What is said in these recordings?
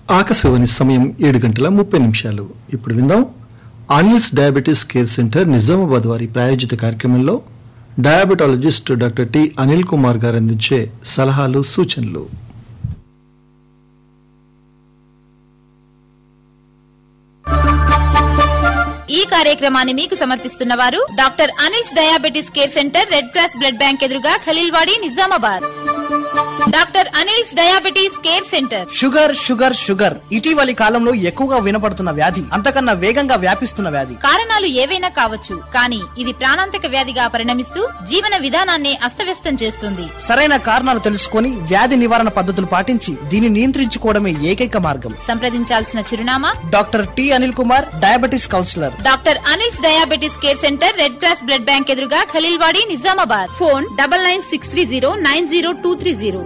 ఆకాశవాణి సమయం ఏడు గంటల ముప్పై నిమిషాలు ఇప్పుడు విందాం Anil's diabetes care centre Nizamabad వారి ప్రాయోజిత కార్యక్రమంలో diabetologist doctor T Anil Kumar garu అందించే సలహాలు సూచనలు ఈ కార్యక్రమాన్ని మీకు సమర్పిస్తున్న వారు doctor Anil's diabetes care centre red cross blood bank ఎదురుగా Khaleelwadi Nizamabad doctor Anil's diabetes care centre sugar sugar sugar ఇటీవలి కాలంలో ఎక్కువగా వినపడుతున్న వ్యాధి అంతకన్నా వేగంగా వ్యాపిస్తున్న వ్యాధి కారణాలు ఏవైనా కావచ్చు కానీ ఇది ప్రాణాంతక వ్యాధిగా పరిణమిస్తూ జీవన విధానాన్ని అస్తవ్యస్తం చేస్తుంది సరైన కారణాలు తెలుసుకొని వ్యాధి నివారణ పద్ధతులు పాటించి దీన్ని నియంత్రించుకోవడమే ఏకైక మార్గం సంప్రదించాల్సిన చిరునామా doctor T Anil Kumar diabetes counsellor doctor Anil's diabetes care centre red cross blood bank ఎదురుగా Khaleelwadi Nizamabad phone double nine six three zero nine zero two three zero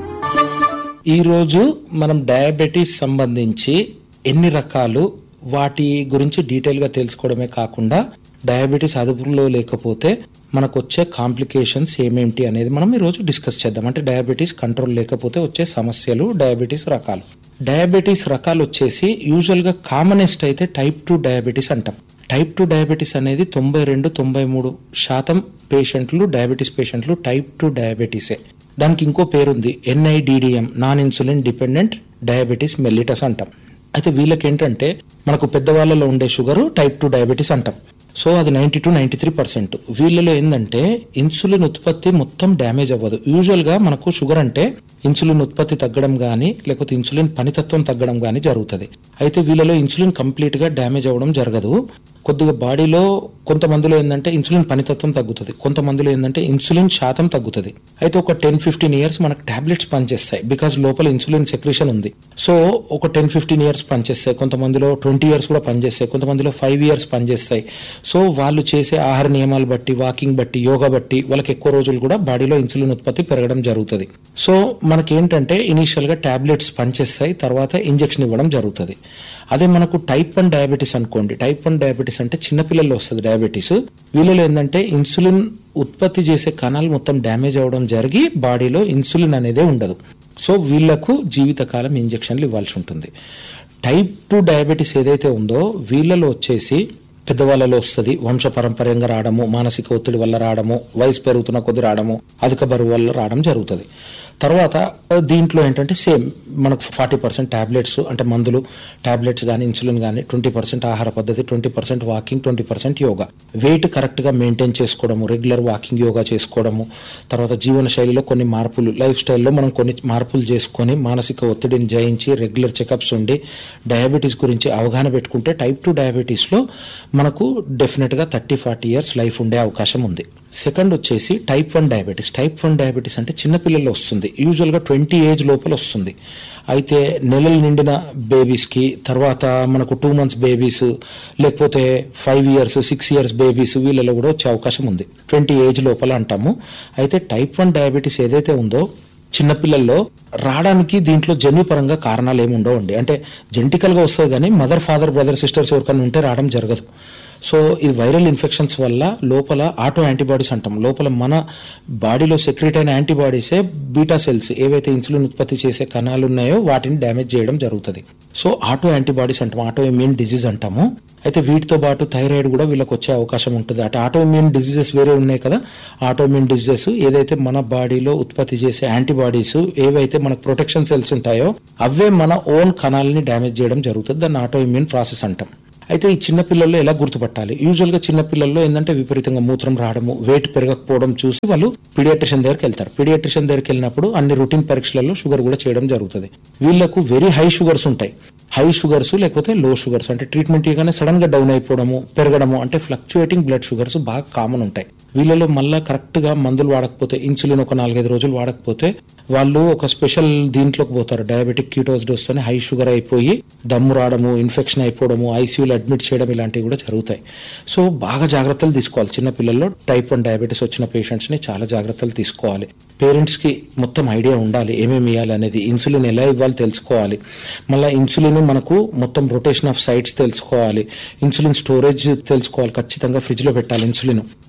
ఈరోజు మనం డయాబెటీస్ సంబంధించి ఎన్ని రకాలు వాటి గురించి డీటెయిల్గా తెలుసుకోవడమే కాకుండా డయాబెటీస్ అదుపులో లేకపోతే మనకు వచ్చే కాంప్లికేషన్స్ ఏమేంటి అనేది మనం ఈరోజు డిస్కస్ చేద్దాం అంటే డయాబెటీస్ కంట్రోల్ లేకపోతే వచ్చే సమస్యలు డయాబెటీస్ రకాలు డయాబెటీస్ రకాలు వచ్చేసి యూజువల్గా కామనెస్ట్ అయితే టైప్ టూ డయాబెటీస్ అంటాం టైప్ టూ డయాబెటీస్ అనేది తొంభై రెండు తొంభై మూడు శాతం పేషెంట్లు డయాబెటీస్ పేషెంట్లు టైప్ టూ డయాబెటీసే దానికి ఇంకో పేరుంది NIDDM non insulin dependent diabetes mellitus అంటాం అయితే వీళ్ళకి ఏంటంటే మనకు పెద్దవాళ్ళలో ఉండే షుగర్ టైప్ టూ డయాబెటీస్ అంటాం సో అది ninety to ninety three percent వీళ్ళలో ఏంటంటే ఇన్సులిన్ ఉత్పత్తి మొత్తం డ్యామేజ్ అవ్వదు యూజువల్గా మనకు షుగర్ అంటే ఇన్సులిన్ ఉత్పత్తి తగ్గడం కానీ లేకపోతే ఇన్సులిన్ పనితత్వం తగ్గడం కానీ జరుగుతుంది అయితే వీళ్ళలో ఇన్సులిన్ కంప్లీట్ గా డ్యామేజ్ అవ్వడం జరగదు కొద్దిగా బాడీలో కొంతమందిలో ఏంటంటే ఇన్సులిన్ పనితత్వం తగ్గుతుంది కొంతమందిలో ఏంటంటే ఇన్సులిన్ శాతం తగ్గుతుంది అయితే ఒక టెన్ ఫిఫ్టీన్ ఇయర్స్ మనకు టాబ్లెట్స్ పనిచేస్తాయి బికాస్ లోపల ఇన్సులిన్ సెక్రేషన్ ఉంది సో ఒక టెన్ ఫిఫ్టీన్ ఇయర్స్ పనిచేస్తాయి కొంతమందిలో ట్వంటీ ఇయర్స్ కూడా పనిచేస్తాయి కొంతమందిలో ఫైవ్ ఇయర్స్ పనిచేస్తాయి సో వాళ్ళు చేసే ఆహార నియమాలు బట్టి వాకింగ్ బట్టి యోగా బట్టి వాళ్ళకి ఎక్కువ రోజులు కూడా బాడీలో ఇన్సులిన్ ఉత్పత్తి పెరగడం జరుగుతుంది సో మనకి ఏంటంటే ఇనీషియల్ గా టాబ్లెట్స్ పనిచేస్తాయి తర్వాత ఇంజెక్షన్ ఇవ్వడం జరుగుతుంది అదే మనకు టైప్ వన్ డయాబెటీస్ అనుకోండి టైప్ వన్ డయాబెటీస్ అంటే చిన్నపిల్లల్లో వస్తుంది డయాబెటీస్ వీళ్ళలో ఏంటంటే ఇన్సులిన్ ఉత్పత్తి చేసే కణాలు మొత్తం డ్యామేజ్ అవ్వడం జరిగి బాడీలో ఇన్సులిన్ అనేదే ఉండదు సో వీళ్లకు జీవితకాలం ఇంజెక్షన్లు ఇవ్వాల్సి ఉంటుంది టైప్ టూ డయాబెటీస్ ఏదైతే ఉందో వీళ్ళలో వచ్చేసి పెద్దవాళ్ళలో వస్తుంది వంశ పరంపర్యంగా రావడము మానసిక ఒత్తిడి వల్ల రావడము వయసు పెరుగుతున్న కొద్ది రావడము అధిక బరువు వల్ల రావడం జరుగుతుంది తర్వాత దీంట్లో ఏంటంటే సేమ్ మనకు ఫార్టీ పర్సెంట్ టాబ్లెట్స్ అంటే మందులు టాబ్లెట్స్ కానీ ఇన్సులిన్ కానీ ట్వంటీ పర్సెంట్ ఆహార పద్ధతి twenty percent walking twenty percent yoga weight కరెక్ట్గా మెయింటైన్ చేసుకోవడము రెగ్యులర్ వాకింగ్ యోగా చేసుకోవడము తర్వాత జీవన శైలిలో కొన్ని మార్పులు లైఫ్ స్టైల్లో మనం కొన్ని మార్పులు చేసుకొని మానసిక ఒత్తిడిని జయించి రెగ్యులర్ చెకప్స్ ఉండి డయాబెటీస్ గురించి అవగాహన పెట్టుకుంటే టైప్ టూ డయాబెటీస్లో మనకు డెఫినెట్గా థర్టీ ఫార్టీ ఇయర్స్ లైఫ్ ఉండే అవకాశం ఉంది సెకండ్ వచ్చేసి type one diabetes type one diabetes అంటే చిన్నపిల్లల్లో వస్తుంది యూజువల్గా ట్వంటీ ఏజ్ లోపల వస్తుంది అయితే నెలలు నిండిన బేబీస్కి తర్వాత మనకు టూ మంత్స్ బేబీస్ లేకపోతే five years six years babies వీళ్ళలో కూడా వచ్చే అవకాశం ఉంది ట్వంటీ ఏజ్ లోపల అంటాము అయితే టైప్ వన్ డయాబెటీస్ ఏదైతే ఉందో చిన్నపిల్లల్లో రావడానికి దీంట్లో జన్యుపరంగా కారణాలు ఏమి ఉండవండి అంటే జెంటికల్గా వస్తుంది కానీ మదర్ ఫాదర్ బ్రదర్ సిస్టర్స్ ఎవరికైనా ఉంటే రావడం జరగదు సో ఇది వైరల్ ఇన్ఫెక్షన్స్ వల్ల లోపల ఆటో యాంటీబాడీస్ అంటాం లోపల మన బాడీలో సెక్రెట్ అయిన యాంటీబాడీసే బీటా సెల్స్ ఏవైతే ఇన్సులిన్ ఉత్పత్తి చేసే కణాలు ఉన్నాయో వాటిని డ్యామేజ్ చేయడం జరుగుతుంది సో ఆటో యాంటీబాడీస్ అంటాం ఆటో ఇమ్యూన్ డిజీజ్ అంటాము అయితే వీటితో పాటు థైరాయిడ్ కూడా వీళ్ళకి వచ్చే అవకాశం ఉంటుంది అంటే ఆటో ఇమ్యూన్ డిజీజెస్ వేరే ఉన్నాయి కదా ఆటో ఇమ్యూన్ డిజీజెస్ ఏదైతే మన బాడీలో ఉత్పత్తి చేసే యాంటీబాడీస్ ఏవైతే మనకు ప్రొటెక్షన్ సెల్స్ ఉంటాయో అవే మన ఓన్ కణాలని డ్యామేజ్ చేయడం జరుగుతుంది దాన్ని ఆటో ఇమ్యూన్ ప్రాసెస్ అంటాం అయితే ఈ చిన్న పిల్లల్లో ఎలా గుర్తుపట్టాలి యూజువల్ గా చిన్న పిల్లల్లో ఏంటంటే విపరీతంగా మూత్రం రావడము వెయిట్ పెరగకపోవడం చూసి వాళ్ళు పీడియాట్రిషియన్ దగ్గరికి వెళ్తారు పీడియాట్రిషియన్ దగ్గరికి వెళ్ళినప్పుడు అన్ని రొటీన్ పరీక్షలలో షుగర్ కూడా చేయడం జరుగుతుంది వీళ్ళకు వెరీ హై షుగర్స్ ఉంటాయి హై షుగర్స్ లేకపోతే లో షుగర్స్ అంటే ట్రీట్మెంట్ ఇవ్వగానే సడన్ గా డౌన్ అయిపోవడము పెరగడము అంటే ఫ్లక్చుయేటింగ్ బ్లడ్ షుగర్స్ బాగా కామన్ ఉంటాయి వీళ్ళలో మళ్ళా కరెక్ట్ గా మందులు వాడకపోతే ఇన్సులిన్ ఒక నాలుగైదు రోజులు వాడకపోతే వాళ్ళు ఒక స్పెషల్ దీంట్లోకి పోతారు డయాబెటిక్ కీటోసిడోస్ అని హై షుగర్ అయిపోయి దమ్ము రావడము ఇన్ఫెక్షన్ అయిపోవడము ఐసీయూలో అడ్మిట్ చేయడం ఇలాంటివి కూడా జరుగుతాయి సో బాగా జాగ్రత్తలు తీసుకోవాలి చిన్న పిల్లల్లో టైప్ వన్ డయాబెటీస్ వచ్చిన పేషెంట్స్ ని చాలా జాగ్రత్తలు తీసుకోవాలి పేరెంట్స్ కి మొత్తం ఐడియా ఉండాలి ఏమేమి ఇవ్వాలి అనేది ఇన్సులిన్ ఎలా ఇవ్వాలి తెలుసుకోవాలి మళ్ళీ ఇన్సులిన్ మనకు మొత్తం రొటేషన్ ఆఫ్ సైట్స్ తెలుసుకోవాలి ఇన్సులిన్ స్టోరేజ్ తెలుసుకోవాలి ఖచ్చితంగా ఫ్రిడ్జ్ లో పెట్టాలి ఇన్సులిన్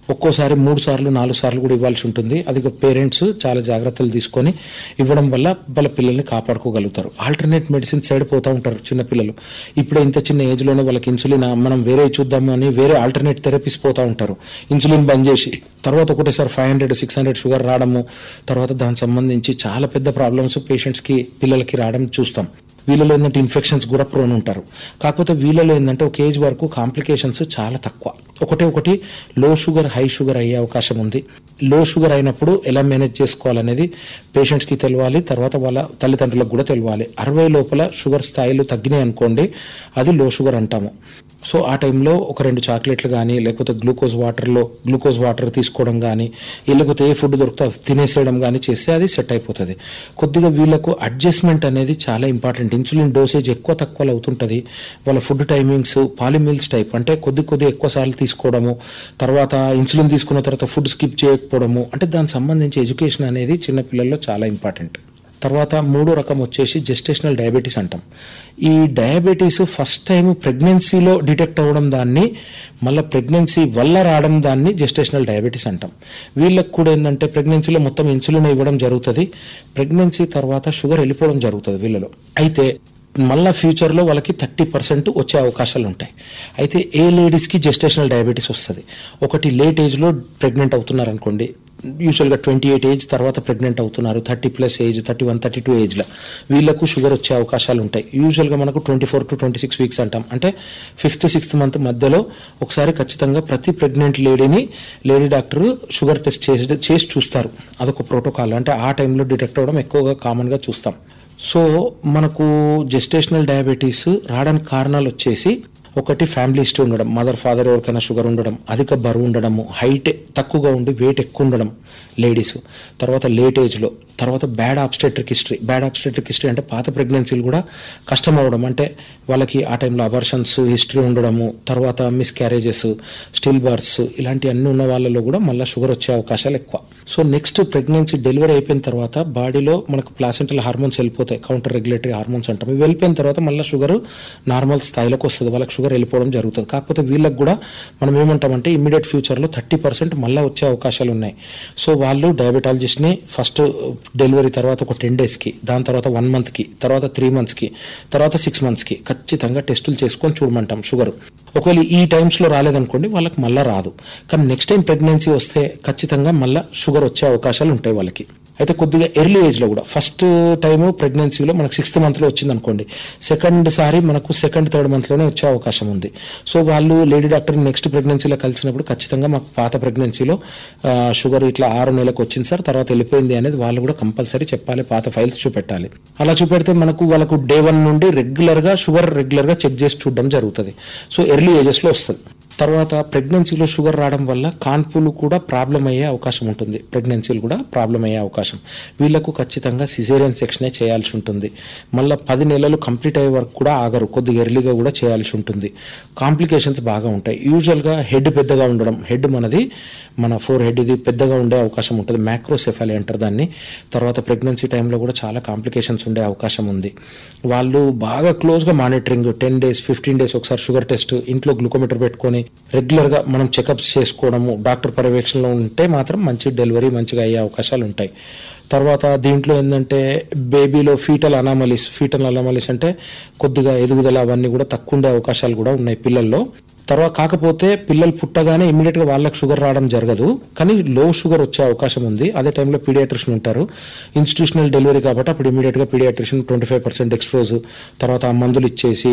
ఒక్కోసారి మూడు సార్లు నాలుగు సార్లు కూడా ఇవ్వాల్సి ఉంటుంది అది పేరెంట్స్ చాలా జాగ్రత్తలు తీసుకొని ఇవ్వడం వల్ల వాళ్ళ పిల్లల్ని కాపాడుకోగలుగుతారు ఆల్టర్నేట్ మెడిసిన్ సైడ్ పోతూ ఉంటారు చిన్న పిల్లలు ఇప్పుడే ఇంత చిన్న ఏజ్ లోనే వాళ్ళకి ఇన్సులిన్ మనం వేరే చూద్దాము అని వేరే ఆల్టర్నేట్ థెరపీస్ పోతూ ఉంటారు ఇన్సులిన్ బంద్ చేసి తర్వాత ఒకటేసారి five hundred six hundred sugar రావడము తర్వాత దానికి సంబంధించి చాలా పెద్ద ప్రాబ్లమ్స్ పేషెంట్స్ కి పిల్లలకి రావడం చూస్తాం వీళ్ళలో ఏంటంటే ఇన్ఫెక్షన్స్ కూడా ప్రోన్ ఉంటారు కాకపోతే వీళ్ళలో ఏంటంటే ఒక ఏజ్ వరకు కాంప్లికేషన్స్ చాలా తక్కువ ఒకటే ఒకటి లో షుగర్ హై షుగర్ అయ్యే అవకాశం ఉంది లో షుగర్ అయినప్పుడు ఎలా మేనేజ్ చేసుకోవాలనేది పేషెంట్స్కి తెలియాలి తర్వాత వాళ్ళ తల్లిదండ్రులకు కూడా తెలియాలి అరవై లోపల షుగర్ స్థాయిలు తగ్గినాయి అనుకోండి అది లో షుగర్ అంటాము సో ఆ టైంలో ఒక రెండు చాక్లెట్లు కానీ లేకపోతే గ్లూకోజ్ వాటర్లో గ్లూకోజ్ వాటర్ తీసుకోవడం కానీ లేకపోతే ఏ ఫుడ్ దొరికితే అది తినేసేయడం కానీ చేస్తే అది సెట్ అయిపోతుంది కొద్దిగా వీళ్ళకు అడ్జస్ట్మెంట్ అనేది చాలా ఇంపార్టెంట్ ఇన్సులిన్ డోసేజ్ ఎక్కువ తక్కువ అవుతుంటుంది వాళ్ళ ఫుడ్ టైమింగ్స్ పాలిమిల్స్ టైప్ అంటే కొద్ది కొద్ది ఎక్కువ సార్లు తీసుకోవడము తర్వాత ఇన్సులిన్ తీసుకున్న తర్వాత ఫుడ్ స్కిప్ చేయకపోవడము అంటే దానికి సంబంధించి ఎడ్యుకేషన్ అనేది చిన్నపిల్లల్లో చాలా ఇంపార్టెంట్ తర్వాత మూడో రకం వచ్చేసి జెస్టేషనల్ డయాబెటీస్ అంటాం ఈ డయాబెటీస్ ఫస్ట్ టైం ప్రెగ్నెన్సీలో డిటెక్ట్ అవ్వడం దాన్ని మళ్ళీ ప్రెగ్నెన్సీ వల్ల రావడం దాన్ని జెస్టేషనల్ డయాబెటీస్ అంటాం వీళ్ళకి కూడా ఏంటంటే ప్రెగ్నెన్సీలో మొత్తం ఇన్సులిన్ ఇవ్వడం జరుగుతుంది ప్రెగ్నెన్సీ తర్వాత షుగర్ వెళ్ళిపోవడం జరుగుతుంది వీళ్ళలో అయితే మళ్ళా ఫ్యూచర్లో వాళ్ళకి థర్టీ పర్సెంట్ వచ్చే అవకాశాలు ఉంటాయి అయితే ఏ లేడీస్కి జెస్టేషనల్ డయాబెటీస్ వస్తుంది ఒకటి లేట్ ఏజ్లో ప్రెగ్నెంట్ అవుతున్నారు అనుకోండి యూజువల్గా ట్వంటీ ఎయిట్ ఏజ్ తర్వాత ప్రెగ్నెంట్ అవుతున్నారు thirty plus age thirty one thirty two ఏజ్లో వీళ్ళకు షుగర్ వచ్చే అవకాశాలు ఉంటాయి యూజువల్గా మనకు twenty four to twenty six weeks అంటాం అంటే ఫిఫ్త్ సిక్స్త్ మంత్ మధ్యలో ఒకసారి ఖచ్చితంగా ప్రతి ప్రెగ్నెంట్ లేడీని లేడీ డాక్టర్ షుగర్ టెస్ట్ చేసి చేసి చూస్తారు అదొక ప్రోటోకాల్ అంటే ఆ టైంలో డిటెక్ట్ అవ్వడం ఎక్కువగా కామన్గా చూస్తాం సో మనకు జెస్టేషనల్ డయాబెటీస్ రావడానికి కారణాలు వచ్చేసి ఒకటి ఫ్యామిలీ హిస్టరీ ఉండడం మదర్ ఫాదర్ ఎవరికైనా షుగర్ ఉండడం అధిక బరువు ఉండడము హైట్ తక్కువగా ఉండి వెయిట్ ఎక్కువ ఉండడం లేడీస్ తర్వాత లేట్ ఏజ్లో తర్వాత bad obstetric history bad obstetric history అంటే పాత ప్రెగ్నెన్సీలు కూడా కష్టం అవడం అంటే వాళ్ళకి ఆ టైంలో అబర్షన్స్ హిస్టరీ ఉండడము తర్వాత మిస్ క్యారేజెస్ స్టిల్ బర్త్స్ ఇలాంటి అన్ని ఉన్న వాళ్ళలో కూడా మళ్ళీ షుగర్ వచ్చే అవకాశాలు ఎక్కువ సో నెక్స్ట్ ప్రెగ్నెన్సీ డెలివరీ అయిపోయిన తర్వాత బాడీలో మనకు ప్లాసెంటల్ హార్మోన్స్ వెళ్ళిపోతాయి కౌంటర్ రెగ్యులేటరీ హార్మోన్స్ అంటాం ఇవి వెళ్ళిపోయిన తర్వాత మళ్ళీ షుగర్ నార్మల్ స్థాయిలోకి వస్తుంది వాళ్ళకి షుగర్ వెళ్ళిపోవడం జరుగుతుంది కాకపోతే వీళ్ళకి కూడా మనం ఏమంటామంటే ఇమీడియట్ ఫ్యూచర్లో థర్టీ పర్సెంట్ మళ్ళీ వచ్చే అవకాశాలు ఉన్నాయి సో వాళ్ళు డయాబెటాలజిస్ట్ని ఫస్ట్ డెలివరీ తర్వాత ఒక టెన్ డేస్కి దాని తర్వాత వన్ మంత్కి తర్వాత త్రీ మంత్స్కి తర్వాత సిక్స్ మంత్స్కి ఖచ్చితంగా టెస్టులు చేసుకొని చూడమంటాం షుగర్ ఒకవేళ ఈ టైమ్స్లో రాలేదనుకోండి వాళ్ళకి మళ్ళీ రాదు కానీ నెక్స్ట్ టైం ప్రెగ్నెన్సీ వస్తే ఖచ్చితంగా మళ్ళీ షుగర్ వచ్చే అవకాశాలు ఉంటాయి వాళ్ళకి అయితే కొద్దిగా ఎర్లీ ఏజ్లో కూడా ఫస్ట్ టైం ప్రెగ్నెన్సీలో మనకు సిక్స్త్ మంత్లో వచ్చింది అనుకోండి సెకండ్ సారి మనకు సెకండ్ థర్డ్ మంత్లోనే వచ్చే అవకాశం ఉంది సో వాళ్ళు లేడీ డాక్టర్ నెక్స్ట్ ప్రెగ్నెన్సీలో కలిసినప్పుడు ఖచ్చితంగా మాకు పాత ప్రెగ్నెన్సీలో షుగర్ ఇట్లా ఆరు నెలలకు వచ్చింది సార్ తర్వాత వెళ్ళిపోయింది అనేది వాళ్ళు కూడా కంపల్సరీ చెప్పాలి పాత ఫైల్స్ చూపెట్టాలి అలా చూపెడితే మనకు వాళ్ళకు డే వన్ నుండి రెగ్యులర్గా షుగర్ రెగ్యులర్గా చెక్ చేసి చూడడం జరుగుతుంది సో ఎర్లీ ఏజెస్లో వస్తుంది తర్వాత ప్రెగ్నెన్సీలో షుగర్ రావడం వల్ల కాన్పులు కూడా ప్రాబ్లం అయ్యే అవకాశం ఉంటుంది ప్రెగ్నెన్సీలు కూడా ప్రాబ్లం అయ్యే అవకాశం వీళ్ళకు ఖచ్చితంగా సిజేరియన్ సెక్షనే చేయాల్సి ఉంటుంది మళ్ళీ పది నెలలు కంప్లీట్ అయ్యే వరకు కూడా ఆగరు కొద్దిగా ఎర్లీగా కూడా చేయాల్సి ఉంటుంది కాంప్లికేషన్స్ బాగా ఉంటాయి యూజువల్గా హెడ్ పెద్దగా ఉండడం హెడ్ మనది మన ఫోర్ హెడ్ ఇది పెద్దగా ఉండే అవకాశం ఉంటుంది మ్యాక్రోసెఫాలి అంటారు దాన్ని తర్వాత ప్రెగ్నెన్సీ టైంలో కూడా చాలా కాంప్లికేషన్స్ ఉండే అవకాశం ఉంది వాళ్ళు బాగా క్లోజ్గా monitoring ten days fifteen days ఒకసారి షుగర్ టెస్ట్ ఇంట్లో గ్లూకోమీటర్ పెట్టుకొని రెగ్యులర్గా మనం చెకప్స్ చేసుకోవడము డాక్టర్ పర్యవేక్షణలో ఉంటే మాత్రం మంచి డెలివరీ మంచిగా అయ్యే అవకాశాలు ఉంటాయి తర్వాత దీంట్లో ఏంటంటే బేబీలో ఫీటల్ అనామలీస్ ఫీటల్ అనామలీస్ అంటే కొద్దిగా ఎదుగుదల అవన్నీ కూడా తక్కువ ఉండే అవకాశాలు కూడా ఉన్నాయి పిల్లల్లో తర్వాత కాకపోతే పిల్లలు పుట్టగానే ఇమీడియట్ గా వాళ్ళకి షుగర్ రావడం జరగదు కానీ లో షుగర్ వచ్చే అవకాశం ఉంది అదే టైంలో పీడియాట్రిషన్ ఉంటారు ఇన్స్టిట్యూషనల్ డెలివరీ కాబట్టి అప్పుడు ఇమీడియట్ గా paediatrician twenty five percent expose తర్వాత ఆ మందులు ఇచ్చేసి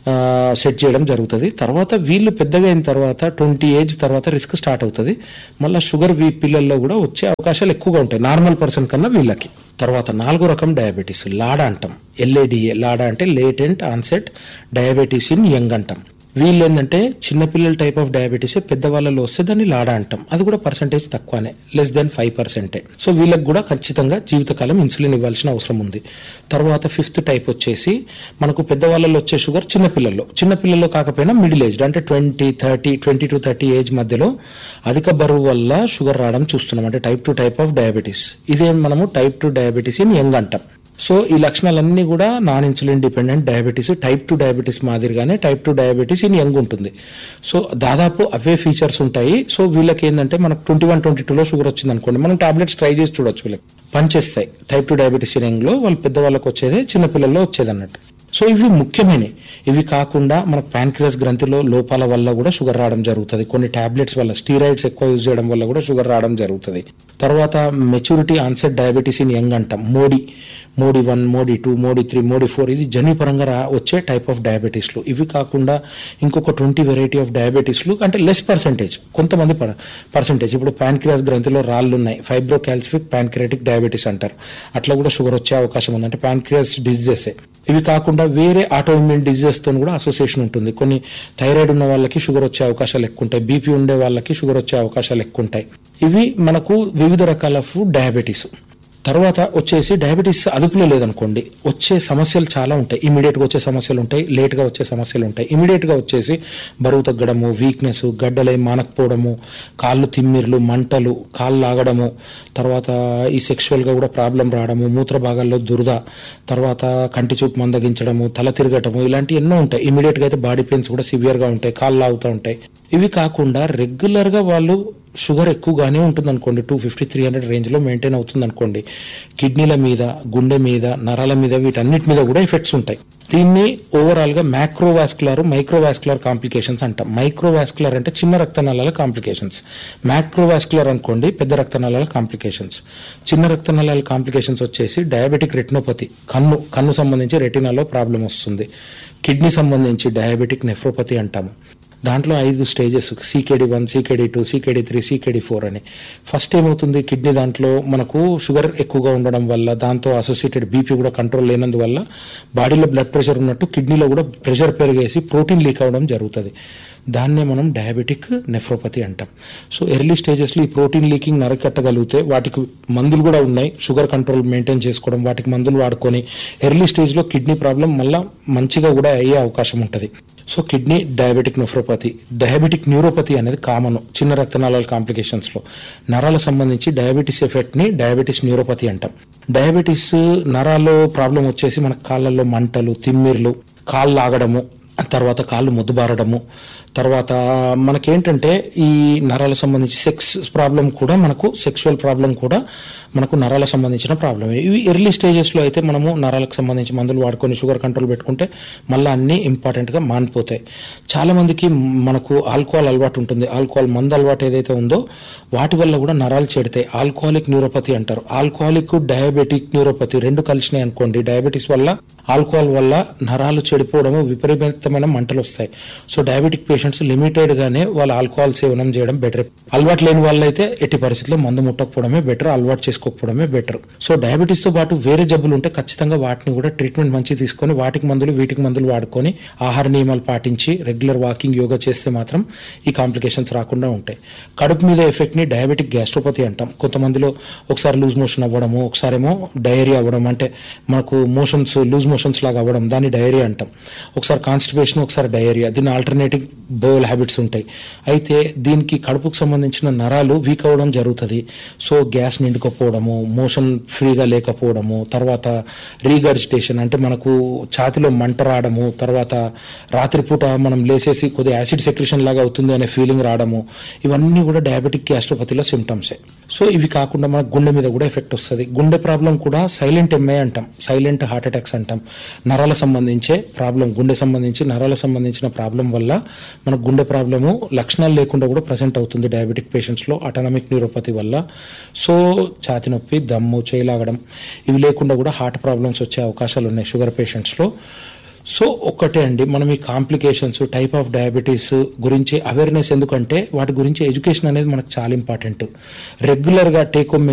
సెట్ చేయడం జరుగుతుంది తర్వాత వీళ్ళు పెద్దగా అయిన తర్వాత ట్వంటీ ఏజ్ తర్వాత రిస్క్ స్టార్ట్ అవుతుంది మళ్ళీ షుగర్ వీ పిల్లల్లో కూడా వచ్చే అవకాశాలు ఎక్కువగా ఉంటాయి నార్మల్ పర్సన్ కన్నా వీళ్ళకి తర్వాత నాలుగో రకం డయాబెటీస్ లాడా అంటాం ఎల్ఏడిఏ లాడా అంటే latent onset diabetes in young అంటాం వీళ్ళు ఏంటంటే చిన్నపిల్లల టైప్ ఆఫ్ డయాబెటీస్ పెద్దవాళ్ళలో వస్తే దాన్ని లాడా అంటాం అది కూడా పర్సంటేజ్ తక్కువనే లెస్ దెన్ ఫైవ్ పర్సెంటే సో వీళ్ళకి కూడా ఖచ్చితంగా జీవితకాలం ఇన్సులిన్ ఇవ్వాల్సిన అవసరం ఉంది తర్వాత ఫిఫ్త్ టైప్ వచ్చేసి మనకు పెద్దవాళ్ళలో వచ్చే షుగర్ చిన్నపిల్లల్లో చిన్నపిల్లల్లో కాకపోయినా మిడిల్ ఏజ్ అంటే twenty thirty twenty to thirty age మధ్యలో అధిక బరువు వల్ల షుగర్ రావడం చూస్తున్నాం అంటే type two type of diabetes ఇదే మనము type two diabetes in young అంటాం సో ఈ లక్షణాలన్నీ కూడా non insulin dependent diabetes type two diabetes మాదిరిగానే type two diabetes in young ఉంటుంది సో దాదాపు అవే ఫీచర్స్ ఉంటాయి సో వీళ్ళకి ఏంటంటే మనకు ట్వంటీ వన్ ట్వంటీ టూలో షుగర్ వచ్చింది అనుకోండి మనం టాబ్లెట్స్ ట్రై చేసి చూడొచ్చు వీళ్ళకి పనిచేస్తాయి టైప్ టూ డయాబెటీస్ ఇన్ యంగ్లో వాళ్ళు పెద్దవాళ్ళకి వచ్చేదే చిన్నపిల్లల్లో వచ్చేది అన్నట్టు సో ఇవి ముఖ్యమైనవి ఇవి కాకుండా మనకు ప్యాంక్రియాస్ గ్రంథిలో లోపాల వల్ల కూడా షుగర్ రావడం జరుగుతుంది కొన్ని టాబ్లెట్స్ వల్ల స్టీరాయిడ్స్ ఎక్కువ యూజ్ చేయడం వల్ల కూడా షుగర్ రావడం జరుగుతుంది తర్వాత maturity onset diabetes in young అంటాం MODY MODY one MODY two MODY three MODY four ఇది జన్యుపరంగా రా వచ్చే టైప్ ఆఫ్ డయాబెటీస్లు ఇవి కాకుండా ఇంకొక ట్వంటీ వెరైటీ ఆఫ్ డయాబెటీస్లు అంటే లెస్ పర్సెంటేజ్ కొంతమంది పర్సెంటేజ్ ఇప్పుడు ప్యాన్క్రియాస్ గ్రంథిలో రాళ్ళు ఉన్నాయి ఫైబ్రో క్యాల్సిఫిక్ ప్యాన్క్రియాటిక్ డయాబెటీస్ అంటారు అట్లా కూడా షుగర్ వచ్చే అవకాశం ఉంది అంటే ప్యాన్క్రియాస్ డిజీజెస్ ఇవి కాకుండా వేరే ఆటోఇమ్యూన్ డిజీజెస్ తో కూడా అసోసియేషన్ ఉంటుంది కొన్ని థైరాయిడ్ ఉన్న వాళ్ళకి షుగర్ వచ్చే అవకాశాలు ఎక్కువ ఉంటాయి బీపీ ఉండే వాళ్ళకి షుగర్ వచ్చే అవకాశాలు ఎక్కువ ఉంటాయి ఇవి మనకు వివిధ రకాల ఫుడ్ డయాబెటీస్ తర్వాత వచ్చేసి డయాబెటీస్ అదుపులో లేదనుకోండి వచ్చే సమస్యలు చాలా ఉంటాయి ఇమీడియట్ గా వచ్చే సమస్యలు ఉంటాయి లేట్ గా వచ్చే సమస్యలు ఉంటాయి ఇమీడియట్ గా వచ్చేసి బరువు తగ్గడము వీక్నెస్ గడ్డలై మానకపోవడము కాళ్ళు తిమ్మిర్లు మంటలు కాళ్ళు లాగడము తర్వాత ఈ సెక్షువల్ గా కూడా ప్రాబ్లం రావడము మూత్ర భాగాల్లో దురద తర్వాత కంటి చూపు మందగించడము తల తిరగటము ఇలాంటి ఎన్నో ఉంటాయి ఇమీడియట్ గా అయితే బాడీ పెయిన్స్ కూడా సివియర్ గా ఉంటాయి కాళ్ళు లాగుతూ ఉంటాయి ఇవి కాకుండా రెగ్యులర్ గా వాళ్ళు షుగర్ ఎక్కువగానే ఉంటుంది అనుకోండి టూ ఫిఫ్టీ త్రీ హండ్రెడ్ రేంజ్లో మెయింటైన్ అవుతుంది అనుకోండి కిడ్నీల మీద గుండె మీద నరాల మీద వీటన్నిటి మీద కూడా ఎఫెక్ట్స్ ఉంటాయి దీన్ని ఓవరాల్ గా మ్యాక్రోవాస్కులర్ మైక్రోవాస్కులర్ కాంప్లికేషన్స్ అంటాం మైక్రోవాస్కులర్ అంటే చిన్న రక్తనాళాల కాంప్లికేషన్స్ మ్యాక్రోవాస్కులర్ అనుకోండి పెద్ద రక్తనాళాల కాంప్లికేషన్స్ చిన్న రక్తనాళాల కాంప్లికేషన్స్ వచ్చేసి డయాబెటిక్ రెటినోపతి కన్ను కన్ను సంబంధించి రెటినాలో ప్రాబ్లం వస్తుంది కిడ్నీ సంబంధించి డయాబెటిక్ నెఫ్రోపతి అంటాము దాంట్లో ఐదు stages CKD one CKD two CKD three CKD four అని ఫస్ట్ ఏమవుతుంది కిడ్నీ దాంట్లో మనకు షుగర్ ఎక్కువగా ఉండడం వల్ల దాంతో అసోసియేటెడ్ బీపీ కూడా కంట్రోల్ లేనందువల్ల బాడీలో బ్లడ్ ప్రెషర్ ఉన్నట్టు కిడ్నీలో కూడా ప్రెషర్ పెరిగేసి ప్రోటీన్ లీక్ అవ్వడం జరుగుతుంది దాన్నే మనం డయాబెటిక్ నెఫ్రోపతి అంటాం సో ఎర్లీ స్టేజెస్లో ఈ ప్రోటీన్ లీకింగ్ నరకట్టగలిగితే వాటికి మందులు కూడా ఉన్నాయి షుగర్ కంట్రోల్ మెయింటైన్ చేసుకోవడం వాటికి మందులు వాడుకొని ఎర్లీ స్టేజ్లో కిడ్నీ ప్రాబ్లం మళ్ళీ మంచిగా కూడా అయ్యే అవకాశం ఉంటుంది so kidney diabetic nephropathy diabetic neuropathy అనేది కామన్ చిన్న రక్తనాళాల కాంప్లికేషన్స్ లో నరాలకు సంబంధించి డయాబెటీస్ ఎఫెక్ట్ ని డయాబెటీస్ న్యూరోపతి అంటాం డయాబెటీస్ నరాల్లో ప్రాబ్లం వచ్చేసి మన కాళ్ళల్లో మంటలు తిమ్మిర్లు కాళ్ళు లాగడము తర్వాత కాళ్ళు ముద్దుబారడము తర్వాత మనకేంటంటే ఈ నరాల సంబంధించి సెక్స్ ప్రాబ్లం కూడా మనకు సెక్షువల్ ప్రాబ్లం కూడా మనకు నరాల సంబంధించిన ప్రాబ్లమే ఇవి ఎర్లీ స్టేజెస్లో అయితే మనము నరాలకు సంబంధించి మందులు వాడుకొని షుగర్ కంట్రోల్ పెట్టుకుంటే మళ్ళీ అన్నీ ఇంపార్టెంట్గా మానిపోతాయి చాలా మందికి మనకు ఆల్కహాల్ అలవాటు ఉంటుంది ఆల్కహాల్ మందు అలవాటు ఏదైతే ఉందో వాటి వల్ల కూడా నరాలు చెడతాయి ఆల్కహాలిక్ న్యూరోపతి అంటారు ఆల్కహాలిక్ డయాబెటిక్ న్యూరోపతి రెండు కలిసినాయి అనుకోండి డయాబెటీస్ వల్ల ఆల్కహాల్ వల్ల నరాలు చెడిపోవడము విపరీతమైన మంటలు వస్తాయి సో డయాబెటిక్ పేషెంట్స్ లిమిటెడ్ గానే వాళ్ళు ఆల్కహాల్ సేవనం చేయడం బెటర్ అలవాటు లేని వాళ్ళైతే ఎట్టి పరిస్థితుల్లో మందు ముట్టకపోవడమే బెటర్ అలవాటు చేసుకోకపోవడమే బెటర్ సో డయాబెటీస్ తో పాటు వేరే జబ్బులు ఉంటే ఖచ్చితంగా వాటిని కూడా ట్రీట్మెంట్ మంచి తీసుకొని వాటికి మందులు వీటికి మందులు వాడుకొని ఆహార నియమాలు పాటించి రెగ్యులర్ వాకింగ్ యోగా చేస్తే మాత్రం ఈ కాంప్లికేషన్స్ రాకుండా ఉంటాయి కడుపు మీద ఎఫెక్ట్ ని డయాబెటిక్ గ్యాస్ట్రోపతి అంటాం కొంతమందిలో ఒకసారి లూజ్ మోషన్ అవ్వడము ఒకసారేమో డయేరియా అవ్వడం అంటే మనకు మోషన్స్ లూజ్ మోషన్స్ లాగా అవ్వడం దాన్ని డయేరియా అంటాం ఒకసారి కాన్స్టిపేషన్ ఒకసారి డయేరియా దీని ఆల్టర్నేటివ్ బోల్ హ్యాబిట్స్ ఉంటాయి అయితే దీనికి కడుపుకు సంబంధించిన నరాలు వీక్ అవ్వడం జరుగుతుంది సో గ్యాస్ నిండుకపోవడము మోషన్ ఫ్రీగా లేకపోవడము తర్వాత రీగర్జిటేషన్ అంటే మనకు ఛాతిలో మంట రావడము తర్వాత రాత్రిపూట మనం లేసేసి కొద్దిగా యాసిడ్ సెక్రేషన్ లాగా అవుతుంది అనే ఫీలింగ్ రావడము ఇవన్నీ కూడా డయాబెటిక్ గ్యాస్ట్రోపతిలో సిమ్టమ్సే సో ఇవి కాకుండా మన గుండె మీద కూడా ఎఫెక్ట్ వస్తుంది గుండె ప్రాబ్లం కూడా సైలెంట్ ఎంఏ అంటాం సైలెంట్ హార్ట్ అటాక్స్ అంటాం నరాల సంబంధించే ప్రాబ్లం గుండె సంబంధించి నరాల సంబంధించిన ప్రాబ్లం వల్ల మన గుండె ప్రాబ్లము లక్షణాలు లేకుండా కూడా ప్రజెంట్ అవుతుంది డయాబెటిక్ పేషెంట్స్లో అటానమిక్ న్యూరోపతి వల్ల సో ఛాతి నొప్పి దమ్ము చేయలాగడం ఇవి లేకుండా కూడా హార్ట్ ప్రాబ్లమ్స్ వచ్చే అవకాశాలు ఉన్నాయి షుగర్ పేషెంట్స్లో సో ఒక్కటే అండి మనం ఈ కాంప్లికేషన్స్ టైప్ ఆఫ్ డయాబెటీస్ గురించి అవేర్నెస్ ఎందుకంటే వాటి గురించి ఎడ్యుకేషన్ అనేది మనకు చాలా ఇంపార్టెంట్ రెగ్యులర్గా టేక్ హోమ్